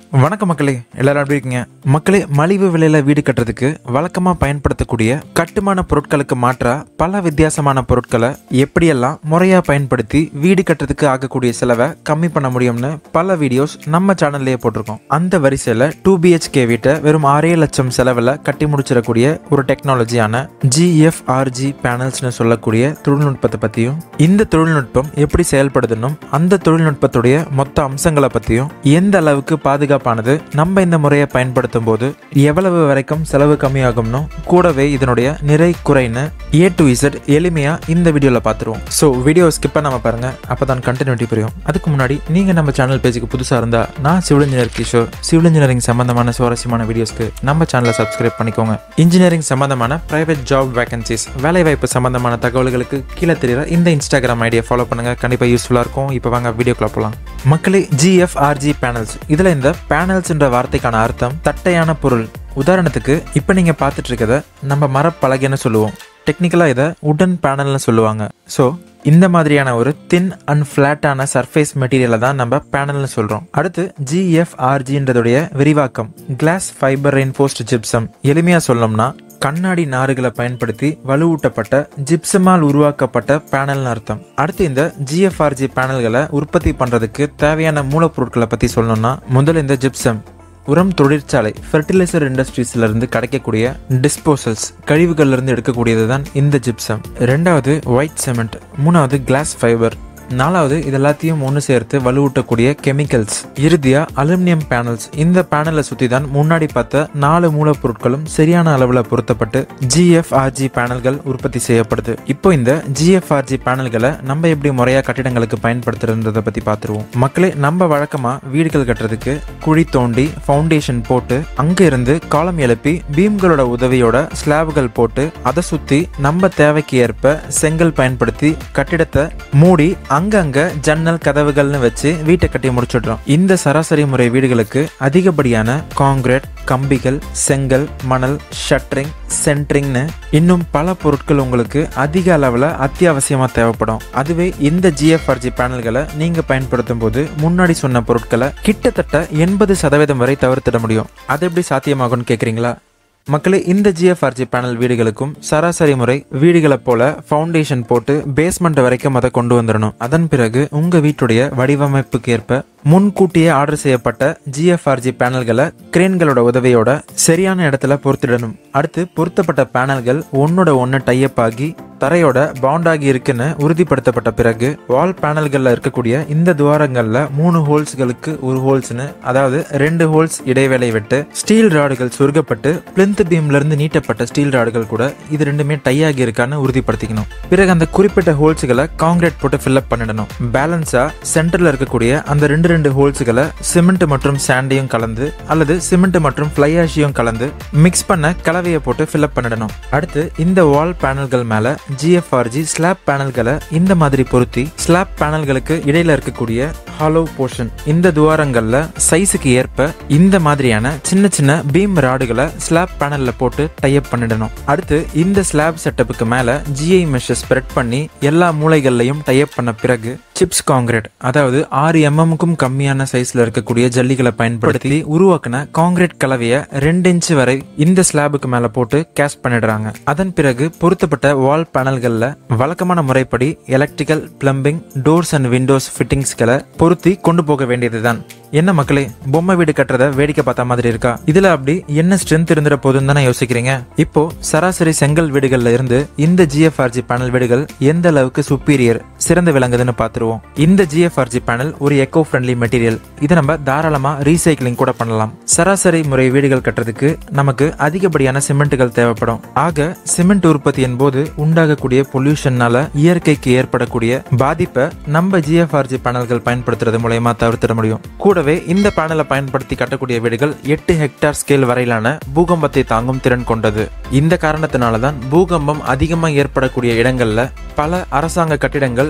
வணக்கம் மக்களே எல்லாரும் எப்படி இருக்கீங்க மக்களே மலிவு விலையில வீடு கட்டுறதுக்கு வழக்கமா பயன்படுத்தக்கூடிய கட்டுமான பொருட்களுக்கு மாற்றா பல வித்தியாசமான பொருட்களை எப்படியெல்லாம் முறையா பயன்படுத்தி வீடு கட்டுறதுக்கு ஆகக்கூடிய செலவை கம்மி பண்ண முடியும்னு பல வீடியோஸ் நம்ம சேனல்லையே போட்டிருக்கோம் அந்த வரிசையில டூ பிஹெச்கே வீட்டை வெறும் ஆறே லட்சம் செலவில் கட்டி முடிச்சிடக்கூடிய ஒரு டெக்னாலஜியான ஜிஎஃப்ஆர்ஜி பேனல்ஸ்னு சொல்லக்கூடிய தொழில்நுட்பத்தை பத்தியும் இந்த தொழில்நுட்பம் எப்படி செயல்படுதுன்னும் அந்த தொழில்நுட்பத்துடைய மொத்த அம்சங்களை பத்தியும் எந்த அளவுக்கு பாதுகாப்பானது நம்ம இந்த முறையை பயன்படுத்தும் போது எவ்வளவு வரைக்கும் செலவு கம்மியாகும்னு கூடவே இதனுடைய நிறை குறைன்னு ஏ டு இசட் எளிமையா இந்த வீடியோல பார்த்துருவோம் ஸோ வீடியோ ஸ்கிப் பண்ணாம பாருங்க அப்பதான் கண்டினியூட்டி புரியும் அதுக்கு முன்னாடி நீங்க நம்ம சேனல் பேஜுக்கு புதுசா இருந்தா நான் civil engineer Kishore civil engineering சம்பந்தமான சுவாரஸ்யமான வீடியோஸ்க்கு நம்ம சேனலை சப்ஸ்கிரைப் பண்ணிக்கோங்க இன்ஜினியரிங் சம்பந்தமான பிரைவேட் ஜாப் வேகன்சிஸ் வேலைவாய்ப்பு சம்பந்தமான தகவல்களுக்கு கீழே தெரியுற இந்த இன்ஸ்டாகிராம் ஐடியை ஃபாலோ பண்ணுங்க கண்டிப்பா யூஸ்ஃபுல்லா இருக்கும் இப்போ வாங்க வீடியோக்குள்ள போலாம் மக்களே ஜிஎஃப்ஆர்ஜி பேனல்ஸ் இதுல இந்த பேனல்ஸ்ன்ற வார்த்தைக்கான அர்த்தம் தட்டையான பொருள் உதாரணத்துக்கு இப்போ நீங்க பார்த்துட்டு இருக்கத நம்ம மரப்பலகைன்னு சொல்லுவோம் டெக்னிக்கலாக இதை உடன் பேனல்னு சொல்லுவாங்க ஸோ இந்த மாதிரியான ஒரு தின் அண்ட் ஃப்ளாட்டான சர்ஃபேஸ் மெட்டீரியலை தான் நம்ம பேனல்னு சொல்கிறோம் அடுத்து ஜிஎஃப்ஆர்ஜின்றதுடைய விரிவாக்கம் கிளாஸ் ஃபைபர் ரெயின்ஃபோஸ்ட் ஜிப்சம் எளிமையாக சொல்லணும்னா கண்ணாடி நாறுகளை பயன்படுத்தி வலுவூட்டப்பட்ட ஜிப்சமால் உருவாக்கப்பட்ட பேனல்னு அர்த்தம் அடுத்து இந்த ஜிஎஃப்ஆர்ஜி பேனல்களை உற்பத்தி பண்றதுக்கு தேவையான மூலப்பொருட்களை பத்தி சொல்லணும்னா முதல்ல இந்த ஜிப்சம் உரம் தொழிற்சாலை ஃபெர்டிலைசர் இண்டஸ்ட்ரீஸ்ல இருந்து கிடைக்கக்கூடிய டிஸ்போசல்ஸ் கழிவுகள்ல இருந்து எடுக்கக்கூடியது தான் இந்த ஜிப்சம் ரெண்டாவது ஒயிட் சிமெண்ட் மூணாவது கிளாஸ் ஃபைபர் நாலாவது இது எல்லாத்தையும் ஒன்று சேர்த்து வலுவூட்டக்கூடிய கெமிக்கல்ஸ் இறுதியா அலுமினியம் பேனல்ஸ் இந்த பேனலை சுற்றி தான் முன்னாடி பார்த்த நாலு மூலப்பொருட்களும் சரியான அளவில் பொருத்தப்பட்டு ஜிஎஃப்ஆர்ஜி பேனல்கள் உற்பத்தி செய்யப்படுது இப்போ இந்த ஜிஎஃப்ஆர்ஜி பேனல்களை நம்ம எப்படி முறையாக கட்டிடங்களுக்கு பயன்படுத்துறதை பற்றி பார்த்துருவோம் மக்களே நம்ம வழக்கமாக வீடுகள் கட்டுறதுக்கு குழி தோண்டி ஃபவுண்டேஷன் போட்டு அங்க இருந்து காலம் எழுப்பி பீம்களோட உதவியோட ஸ்லாபுகள் போட்டு அதை சுற்றி நம்ம தேவைக்கு ஏற்ப செங்கல் பயன்படுத்தி கட்டிடத்தை மூடி அங்கங்க ஜன்னல் கதவுகள்னு வச்சு வீட்டை கட்டி முடிச்சிடுறோம் இந்த சராசரி முறை வீடுகளுக்கு அதிகப்படியான காங்கிரீட் கம்பிகள் செங்கல் மணல் ஷட்டரிங் சென்ட்ரிங்னு இன்னும் பல பொருட்கள் உங்களுக்கு அதிக அளவில் அத்தியாவசியமாக தேவைப்படும் அதுவே இந்த ஜிஎஃப்ஆர்ஜி பேனல்களை நீங்கள் பயன்படுத்தும் போது முன்னாடி சொன்ன பொருட்களை கிட்டத்தட்ட எண்பது சதவீதம் வரை தவிர்த்திட முடியும் அது எப்படி சாத்தியமாகும்னு கேட்குறீங்களா மக்களே இந்த ஜிஎஃப்ஆர்ஜி பேனல் வீடுகளுக்கும் சராசரி முறை வீடுகளை போல ஃபவுண்டேஷன் போட்டு பேஸ்மெண்ட் வரைக்கும் அதை கொண்டு வந்துடணும் அதன் பிறகு உங்க வீட்டுடைய வடிவமைப்புக்கு ஏற்ப முன்கூட்டியே ஆர்டர் செய்யப்பட்ட ஜிஎஃப்ஆர்ஜி பேனல்களை கிரேன்களோட உதவியோட சரியான இடத்துல பொருத்திடணும் அடுத்து பொருத்தப்பட்ட பேனல்கள் ஒன்னோட ஒன்று டைப் ஆகி தரையோட பவுண்டாகி இருக்குன்னு உறுதிப்படுத்தப்பட்ட பிறகு வால் பேனல்கள்ல இருக்கக்கூடிய இந்த துவாரங்கள்ல மூணு ஹோல்ஸ்களுக்கு ஒரு ஹோல்ஸ்னு அதாவது ரெண்டு ஹோல்ஸ் இடைவேளை விட்டு ஸ்டீல் ராடுகள் சொருகப்பட்டு பிளிந்த் பீம்ல இருந்து நீட்டப்பட்ட ஸ்டீல் ராடுகள் கூட இது ரெண்டுமே டை ஆகி இருக்கான்னு உறுதிப்படுத்திக்கணும் பிறகு அந்த குறிப்பிட்ட ஹோல்ஸ்களை காங்கிரீட் போட்டு ஃபில்அப் பண்ணிடணும் பேலன்ஸா சென்டர்ல இருக்கக்கூடிய அந்த ரெண்டு ரெண்டு ஹோல்ஸ்களை சிமெண்ட் மற்றும் சாண்டையும் கலந்து அல்லது சிமெண்ட் மற்றும் ஃப்ளை ஆஷியும் கலந்து மிக்ஸ் பண்ண கலவையை போட்டு ஃபில்அப் பண்ணிடணும் அடுத்து இந்த வால் பேனல்கள் மேல ஜிஎஃப்ஆர்ஜி ஸ்லாப் பேனல்களை இந்த மாதிரி பொருத்தி ஸ்லாப் பேனல்களுக்கு இடையில இருக்கக்கூடிய ஹாலோ போர்ஷன் இந்த துவாரங்கள்ல சைஸுக்கு ஏற்ப இந்த மாதிரியான சின்ன சின்ன பீம் ராடுகளை ஸ்லாப் பேனல்ல போட்டு டைப் பண்ணிடணும் அடுத்து இந்த ஸ்லாப் செட்டப்புக்கு மேல ஜிஐ மெஷ் ஸ்ப்ரெட் பண்ணி எல்லா மூலைகள்லையும் டைப் பண்ண பிறகு சிப்ஸ் காங்கிரீட் அதாவது ஆறு எம்எம்க்கும் கம்மியான சைஸ்ல இருக்கக்கூடிய ஜல்லிகளை பயன்படுத்தி உருவாக்கின காங்கிரீட் கலவையை ரெண்டு இன்ச் வரை இந்த ஸ்லாபுக்கு மேல போட்டு கேஸ்ட் பண்ணிடுறாங்க அதன் பிறகு பொருத்தப்பட்ட வால் பேனல்கள்ல வழக்கமான முறைப்படி electrical plumbing doors and windows ஃபிட்டிங்ஸ்களை பொருத்தி கொண்டு போக வேண்டியதுதான் என்ன மக்களே பொம்மை வீடு கட்டுறத வேடிக்கை பார்த்த மாதிரி இருக்கா இதுல அப்படி என்ன ஸ்ட்ரென்த் இருந்துட போதுன்னு தானே யோசிக்கிறீங்க இப்போ சராசரி செங்கல் வீடுகள்ல இருந்து இந்த ஜிஎஃப்ஆர்ஜி பேனல் வீடுகள் எந்த அளவுக்கு சுப்பீரியர் சிறந்து விளங்குதுன்னு பார்த்துருவோம் இந்த ஜிஎஃப்ஆர்ஜி பேனல் ஒரு எக்கோ ஃப்ரெண்ட்லி மெட்டீரியல் இதை நம்ம தாராளமா ரீசைக்கிளிங் கூட பண்ணலாம் சராசரி முறை வீடுகள் கட்டுறதுக்கு நமக்கு அதிகப்படியான சிமெண்ட்டுகள் தேவைப்படும் ஆக சிமெண்ட் உற்பத்தியின் போது உண்டாகக்கூடிய பொல்யூஷன்னால இயற்கைக்கு ஏற்படக்கூடிய பாதிப்பை நம்ம ஜிஎஃப்ஆர்ஜி பேனல்கள் பயன்படுத்துறது மூலயமா தவிர்த்திட முடியும் கூடவே இந்த பேனலை பயன்படுத்தி கட்டக்கூடிய வீடுகள் எட்டு ஹெக்டார் ஸ்கேல் வரையிலான பூகம்பத்தை தாங்கும் திறன் கொண்டது இந்த காரணத்தினால தான் பூகம்பம் அதிகமாக ஏற்படக்கூடிய இடங்கள்ல பல அரசாங்க கட்டிடங்கள்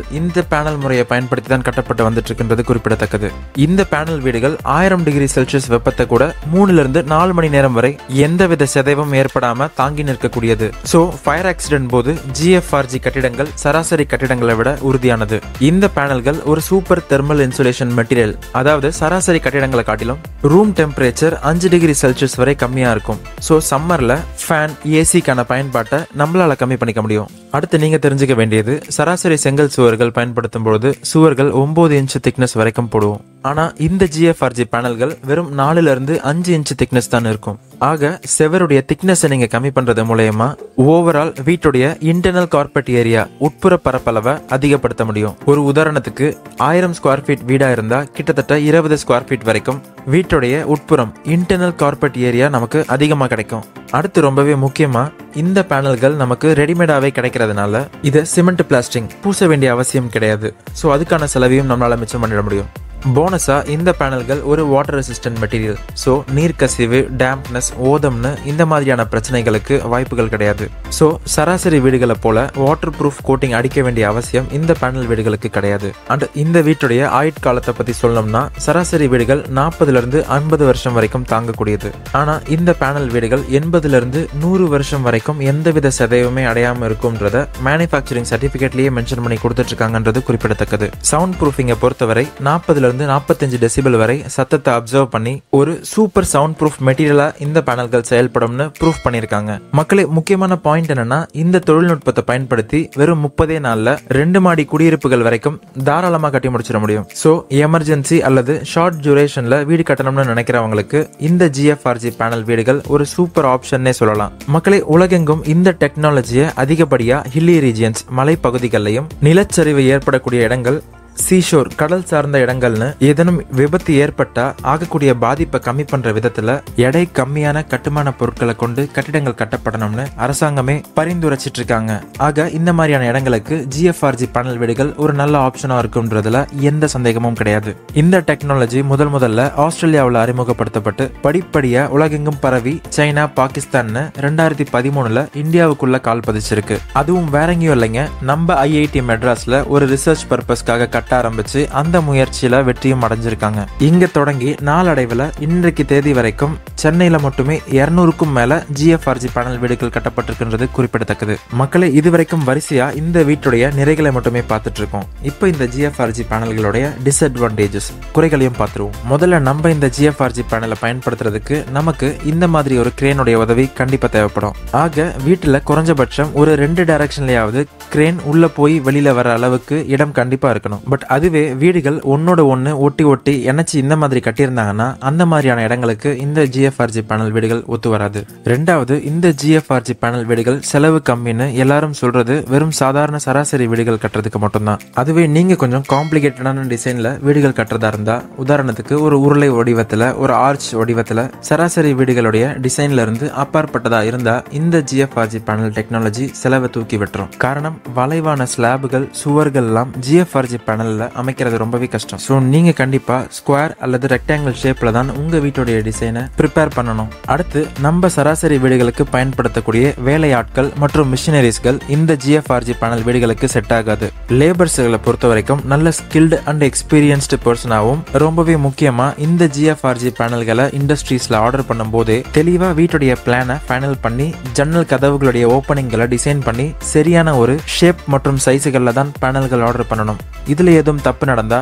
இந்த பேனல் முறையை பயன்படுத்தி தான் கட்டப்பட்டு வந்துட்டு இருக்கின்றது குறிப்பிடத்தக்கது இந்த பேனல் வீடுகள் ஆயிரம் டிகிரி செல்சியஸ் வெப்பத்தை கூட மூணுல இருந்து நாலு மணி நேரம் வரை எந்தவித சிதைவும் ஏற்படாம தாங்கி நிற்கக்கூடியது சோ ஃபயர் ஆக்சிடென்ட் போது ஜிஎஃப்ஆர்ஜி கட்டிடங்கள் சராசரி கட்டிடங்களை விட உறுதியானது இந்த பேனல்கள் ஒரு சூப்பர் தெர்மல் இன்சுலேஷன் மெட்டீரியல் அதாவது சராசரி கட்டிடங்களை காட்டிலும் ரூம் டெம்பரேச்சர் அஞ்சு டிகிரி செல்சியஸ் வரை கம்மியா இருக்கும் ஸோ சம்மர்ல ஃபேன் ஏசிக்கான பயன்பாட்டை நம்மளால கம்மி பண்ணிக்க முடியும் அடுத்து நீங்க தெரிஞ்சுக்க வேண்டியது சராசரி செங்கல் சுவர்கள் பயன்படுத்தும் பொழுது சுவர்கள் ஒன்பது இன்ச் திக்னஸ் வரைக்கும் போடுவோம் ஆனா இந்த ஜிஎஃப்ஆர்ஜி பேனல்கள் வெறும் நாலுல இருந்து அஞ்சு இன்ச் திக்னஸ் தான் இருக்கும் ஆக செவருடைய திக்னஸ் நீங்க கம்மி பண்றது மூலயமா ஓவரால் வீட்டுடைய இன்டர்னல் கார்பெட் ஏரியா உட்புற பரப்பளவை அதிகப்படுத்த முடியும் ஒரு உதாரணத்துக்கு ஆயிரம் ஸ்கொயர் ஃபீட் வீடா இருந்தா கிட்டத்தட்ட இருபது ஸ்கொயர் ஃபீட் வரைக்கும் வீட்டுடைய உட்புறம் இன்டர்னல் கார்பெட் ஏரியா நமக்கு அதிகமா கிடைக்கும் அடுத்து ரொம்பவே முக்கியமா இந்த பேனல்கள் நமக்கு ரெடிமேடாவே கிடைக்கிறதுனால இதை சிமெண்ட் பிளாஸ்டிங் பூச வேண்டிய அவசியம் கிடையாது ஸோ அதுக்கான செலவையும் நம்மளால மிச்சம் பண்ணிட முடியும் போனஸா இந்த பேனல்கள் ஒரு வாட்டர் ரெசிஸ்டன்ட் மெட்டீரியல் ஸோ நீர் கசிவு டேம்ப்னஸ் ஓதம்னு இந்த மாதிரியான பிரச்சனைகளுக்கு வாய்ப்புகள் கிடையாது ஸோ சராசரி வீடுகளை போல வாட்டர் ப்ரூஃப் கோட்டிங் அடிக்க வேண்டிய அவசியம் இந்த பேனல் வீடுகளுக்கு கிடையாது அண்ட் இந்த வீட்டுடைய ஆயுட்காலத்தை பத்தி சொல்லணும்னா சராசரி வீடுகள் நாற்பதுல இருந்து ஐம்பது வருஷம் வரைக்கும் தாங்கக்கூடியது ஆனா இந்த பேனல் வீடுகள் எண்பதுல இருந்து நூறு வருஷம் வரைக்கும் எந்தவித சிதைவுமே அடையாம இருக்கும்ன்றத மேனுஃபேக்சரிங் சர்டிபிகேட்லயே மென்ஷன் பண்ணி கொடுத்துட்டு இருக்காங்கன்றது குறிப்பிடத்தக்கது சவுண்ட் ப்ரூஃபிங்கை பொறுத்தவரை நாற்பதுல இருந்து நாற்பத்தஞ்சு டெசிபிள் வரை சத்தத்தை அப்சர்வ் பண்ணி ஒரு சூப்பர் சவுண்ட் ப்ரூஃப் மெட்டீரியலா இந்த பேனல்கள் செயல்படும்னு ப்ரூஃப் பண்ணியிருக்காங்க மக்களே முக்கியமான பாயிண்ட் என்னன்னா இந்த தொழில்நுட்பத்தை பயன்படுத்தி வெறும் முப்பதே நாள்ல ரெண்டு மாடி குடியிருப்புகள் வரைக்கும் தாராளமா கட்டி முடிச்சிட முடியும் சோ எமர்ஜென்சி அல்லது ஷார்ட் டியூரேஷன்ல வீடு கட்டணும்னு நினைக்கிறவங்களுக்கு இந்த ஜிஎஃப்ஆர்ஜி பேனல் வீடுகள் ஒரு சூப்பர் ஆப்ஷன்னே சொல்லலாம் மக்களே உலகெங்கும் இந்த டெக்னாலஜியை அதிகப்படியா ஹில்லி ரீஜியன்ஸ் மலைப்பகுதிகளிலையும் நிலச்சரிவு ஏற்படக்கூடிய இடங்கள் சீஷோர் கடல் சார்ந்த இடங்கள்னு ஏதேனும் விபத்து ஏற்பட்டா ஆகக்கூடிய பாதிப்பை கம்மி பண்ற விதத்துல எடை கம்மியான கட்டுமான பொருட்களை கொண்டு கட்டிடங்கள் கட்டப்படணும்னு அரசாங்கமே பரிந்துரைச்சிட்டு இருக்காங்க ஆக இந்த மாதிரியான இடங்களுக்கு ஜிஎஃப்ஆர்ஜி பேனல் வீடுகள் ஒரு நல்ல ஆப்ஷனா இருக்கும்ன்றதுல எந்த சந்தேகமும் கிடையாது இந்த டெக்னாலஜி முதல் முதல்ல ஆஸ்திரேலியாவில் அறிமுகப்படுத்தப்பட்டு படிப்படியா உலகெங்கும் பரவி சைனா பாகிஸ்தான்னு ரெண்டாயிரத்தி பதிமூணுல இந்தியாவுக்குள்ள கால் பதிச்சிருக்கு அதுவும் வேற எங்கேயும் இல்லைங்க நம்ம ஐஐடி மெட்ராஸ்ல ஒரு ரிசர்ச் பர்பஸ்க்காக கட்ட ஆரம்பிச்சு அந்த முயற்சியில வெற்றியும் அடைஞ்சிருக்காங்க இங்க தொடங்கி நாளடைவில் இன்றைக்கு தேதி வரைக்கும் சென்னையில மட்டுமே இருநூறுக்கும் மேல ஜிஎஃப்ஆர்ஜி பேனல் வீடுகள் கட்டப்பட்டிருக்கின்றது குறிப்பிடத்தக்கது மக்களே இதுவரைக்கும் வரிசையா இந்த வீட்டுடைய நிறைகளை மட்டுமே பார்த்துட்டு இருக்கோம் இப்போ இந்த ஜிஎஃப்ஆர்ஜி பேனல்களுடைய டிஸ்அட்வான்டேஜஸ் குறைகளையும் பார்த்துருவோம் முதல்ல நம்ம இந்த ஜிஎஃப்ஆர்ஜி பேனலை பயன்படுத்துறதுக்கு நமக்கு இந்த மாதிரி ஒரு கிரேனுடைய உதவி கண்டிப்பா தேவைப்படும் ஆக வீட்டுல குறைஞ்சபட்சம் ஒரு ரெண்டு டைரக்ஷன்லயாவது கிரேன் உள்ள போய் வெளியில வர அளவுக்கு இடம் கண்டிப்பா இருக்கணும் பட் அதுவே வீடுகள் ஒன்னோட ஒன்று ஒட்டி ஒட்டி இணைச்சி இந்த மாதிரி கட்டியிருந்தாங்கன்னா அந்த மாதிரியான இடங்களுக்கு இந்த ஜிஎஃப்ஆர்ஜி பேனல் வீடுகள் ஒத்து வராது ரெண்டாவது இந்த ஜிஎஃப்ஆர்ஜி பேனல் வீடுகள் செலவு கம்மின்னு எல்லாரும் சொல்றது வெறும் சாதாரண சராசரி வீடுகள் கட்டுறதுக்கு மட்டும்தான் அதுவே நீங்க கொஞ்சம் காம்ப்ளிகேட்டடான டிசைன்ல வீடுகள் கட்டுறதா இருந்தா உதாரணத்துக்கு ஒரு உருளை வடிவத்துல ஒரு ஆர்ச் வடிவத்துல சராசரி வீடுகளுடைய டிசைன்ல இருந்து அப்பாற்பட்டதா இருந்தா இந்த ஜிஎஃப்ஆர்ஜி பேனல் டெக்னாலஜி செலவை தூக்கி விட்டுரும் காரணம் வளைவான ஸ்லாபுகள் சுவர்கள் எல்லாம் ஜிஎஃப்ஆர்ஜி பேனல்ல அமைக்கிறது ரொம்பவே கஷ்டம் ஸோ நீங்க கண்டிப்பா ஸ்கொயர் அல்லது ரெக்டாங்கிள் ஷேப்ல தான் உங்க வீட்டுடைய டிசைனை ப்ரிப்பேர் பண்ணணும் அடுத்து நம்ம சராசரி வீடுகளுக்கு பயன்படுத்தக்கூடிய வேலையாட்கள் மற்றும் மிஷினரிஸ்கள் இந்த ஜிஎஃப்ஆர்ஜி பேனல் வீடுகளுக்கு செட் ஆகாது லேபர்ஸ்களை பொறுத்த வரைக்கும் நல்ல ஸ்கில்டு அண்ட் எக்ஸ்பீரியன்ஸ்டு பர்சனாகவும் ரொம்பவே முக்கியமா இந்த ஜிஎஃப்ஆர்ஜி பேனல்களை இண்டஸ்ட்ரீஸ்ல ஆர்டர் பண்ணும் போதே தெளிவா வீட்டுடைய பிளானை ஃபைனல் பண்ணி ஜன்னல் கதவுகளுடைய ஓப்பனிங்களை டிசைன் பண்ணி சரியான ஒரு ஷேப் மற்றும் சைஸுகளில் தான் பேனல்கள் ஆர்டர் பண்ணணும் இதுல எதுவும் தப்பு நடந்தா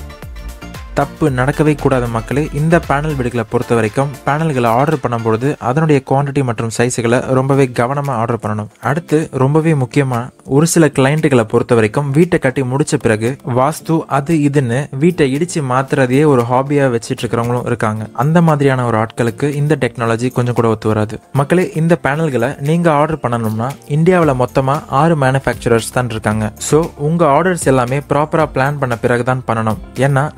தப்பு நடக்கவே கூடாது மக்களே இந்த பேனல் வீடுகளை பொறுத்த வரைக்கும் பேனல்களை ஆர்டர் பண்ணும்பொழுது அதனுடைய குவாண்டிட்டி மற்றும் சைஸுகளை ரொம்பவே கவனமாக ஆர்டர் பண்ணணும் அடுத்து ரொம்பவே முக்கியமாக ஒரு சில கிளைண்ட்டுகளை பொறுத்த வரைக்கும் வீட்டை கட்டி முடிச்ச பிறகு வாஸ்து அது இதுன்னு வீட்டை இடிச்சு மாத்துறதையே ஒரு ஹாபியா வச்சிட்டு இருக்கிறவங்களும் இருக்காங்க அந்த மாதிரியான ஒரு ஆட்களுக்கு இந்த டெக்னாலஜி கொஞ்சம் கூட ஒத்து வராது மக்களே இந்த பேனல்களை நீங்க ஆர்டர் பண்ணணும்னா இந்தியாவில் மொத்தமா ஆறு மேனுஃபேக்சரர்ஸ் தான் இருக்காங்க ஸோ உங்க ஆர்டர்ஸ் எல்லாமே ப்ராப்பரா பிளான் பண்ண பிறகு தான் பண்ணணும் ஏன்னா நடுவில்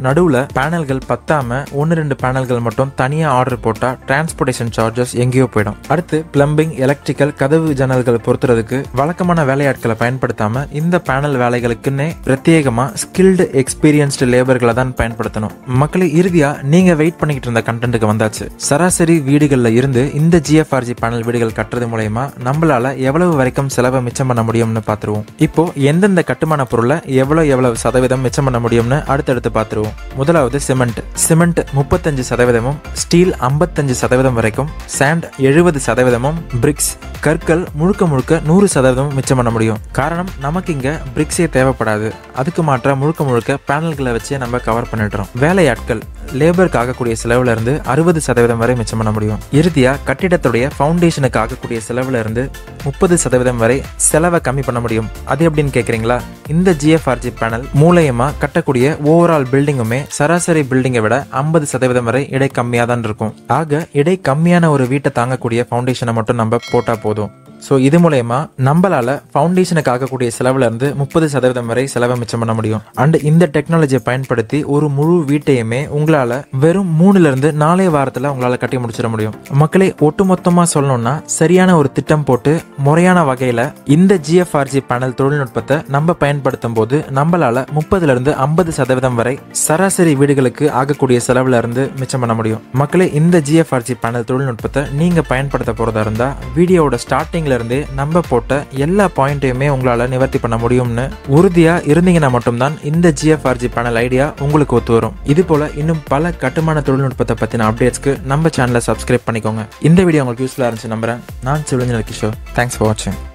பேனல்கள் பத்தாம ஒன்று ரெண்டு பேனல்கள் மட்டும் தனியா ஆர்டர் போட்டா டிரான்ஸ்போர்டேஷன் சார்ஜஸ் எங்கேயோ போயிடும் அடுத்து பிளம்பிங் எலக்ட்ரிக்கல் கதவு ஜன்னல்கள் பொறுத்துறதுக்கு வழக்கமான வேலையாட்களை பயன்படுத்தாம இந்த பேனல் வேலைகளுக்குன்னே பிரத்யேகமா ஸ்கில்டு எக்ஸ்பீரியன்ஸ்டு லேபர்களை தான் பயன்படுத்தணும் மக்களே இறுதியா நீங்க வெயிட் பண்ணிக்கிட்டு இருந்த கண்டென்ட்டுக்கு வந்தாச்சு சராசரி வீடுகள்ல இருந்து இந்த ஜிஎஃப்ஆர்ஜி பேனல் வீடுகள் கட்டுறது மூலயமா நம்மளால எவ்வளவு வரைக்கும் செலவை மிச்சம் பண்ண முடியும்னு பார்த்துருவோம் இப்போ எந்தெந்த கட்டுமான பொருளை எவ்வளவு எவ்வளவு சதவீதம் மிச்சம் பண்ண முடியும்னு அடுத்தடுத்து பார்த்துருவோம் முதலாவது சிமெண்ட் சிமெண்ட் முப்பத்தஞ்சு சதவீதமும் ஸ்டீல் ஐம்பத்தஞ்சு சதவீதம் வரைக்கும் சாண்ட் எழுபது சதவீதமும் பிரிக்ஸ் கற்கள் முழுக்க முழுக்க நூறு சதவீதம் மிச்சம் பண்ண முடியும் காரணம் நமக்கு இங்க பிரிக்ஸே தேவைப்படாது அதுக்கு மாற்ற முழுக்க முழுக்க பேனல்களை வச்சே நம்ம கவர் பண்ணிடுறோம் வேலையாட்கள் லேபருக்கு ஆகக்கூடிய செலவுல இருந்து அறுபது சதவீதம் வரை மிச்சம் பண்ண முடியும் இறுதியா கட்டிடத்துடைய ஃபவுண்டேஷனுக்கு ஆகக்கூடிய செலவுல இருந்து முப்பது சதவீதம் வரை செலவை கம்மி பண்ண முடியும் அது எப்படின்னு கேக்குறீங்களா இந்த ஜிஎஃப்ஆர்ஜி பேனல் மூலயமா கட்டக்கூடிய ஓவரால் பில்டிங்குமே சராசரி பில்டிங்கை விட ஐம்பது சதவீதம் வரை இடை கம்மியாக தான் இருக்கும் ஆக இடை கம்மியான ஒரு வீட்டை தாங்கக்கூடிய ஃபவுண்டேஷனை மட்டும் நம்ம போட்டா போதும் ஸோ இது மூலயமா நம்மளால ஃபவுண்டேஷனுக்கு ஆகக்கூடிய செலவுல இருந்து முப்பது சதவீதம் வரை செலவை மிச்சம் பண்ண முடியும் அண்ட் இந்த டெக்னாலஜியை பயன்படுத்தி ஒரு முழு வீட்டையுமே உங்களால வெறும் மூணுல இருந்து நாலே வாரத்துல உங்களால கட்டி முடிச்சிட முடியும் மக்களே ஒட்டுமொத்தமா சொல்லணும்னா சரியான ஒரு திட்டம் போட்டு முறையான வகையில இந்த ஜிஎஃப்ஆர்ஜி பேனல் தொழில்நுட்பத்தை நம்ம பயன்படுத்தும் போது நம்மளால முப்பதுல இருந்து ஐம்பது சதவீதம் வரை சராசரி வீடுகளுக்கு ஆகக்கூடிய செலவுல இருந்து மிச்சம் பண்ண முடியும் மக்களே இந்த ஜிஎஃப்ஆர்ஜி பேனல் தொழில்நுட்பத்தை நீங்க பயன்படுத்த போறதா இருந்தா வீடியோவோட ஸ்டார்டிங்ல இருந்தே நம்ம போட்ட எல்லா பாயிண்ட்டையுமே உங்களால நிவர்த்தி பண்ண முடியும்னு உறுதியா இருந்தீங்கன்னா மட்டும்தான் இந்த ஜிஎஃப்ஆர்ஜி பேனல் ஐடியா உங்களுக்கு ஒத்து வரும் இது போல இன்னும் பல கட்டுமான தொழில்நுட்பத்தை பத்தின அப்டேட்ஸ்க்கு நம்ம சேனலை சப்ஸ்கிரைப் பண்ணிக்கோங்க இந்த வீடியோ உங்களுக்கு யூஸ்ஃபுல்லா இருந்துச்சு நம்புறேன் நான் சிவரஞ்சன் கிஷோர் தேங்க்ஸ் ஃபார் வாட்சிங்